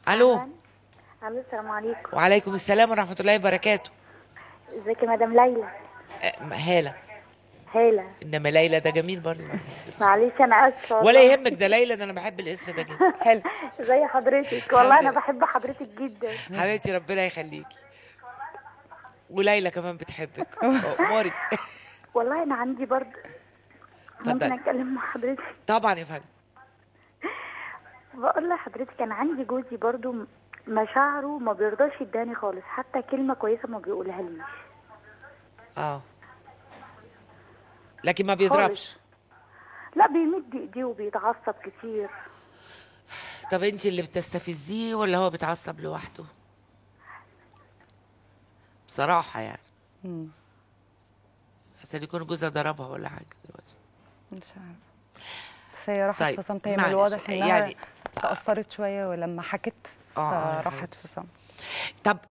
الو الو السلام عليكم وعليكم السلام ورحمه الله وبركاته ازيك يا مدام ليلى أه، هاله هالة انما ليلى ده جميل برضه معلش انا اسفه ولا والله. يهمك ده ليلى ده انا بحب الاسم ده جدا حلو ازي حضرتك والله انا بحب حضرتك جدا حبيبتي ربنا يخليكي وليلى كمان بتحبك اموري والله انا عندي برضه ممكن اتفضلي. اتكلم مع حضرتك طبعا يا فندم بقول لحضرتك انا عندي جوزي برضه مشاعره ما بيرضاش يداني خالص حتى كلمه كويسه ما بيقولها ليش اه لكن ما بيضربش لا بيمد ايديه وبيتعصب كتير طب انت اللي بتستفزيه ولا هو بيتعصب لوحده بصراحه يعني مم. حسن يكون جوزها ضربها ولا حاجه دلوقتي مش عارفه بس هي راحت طيب، في صمت هي من معلش، الواضح انها يعني- تأثرت شويه ولما حكت آه، آه، فراحت بس. في صمت طب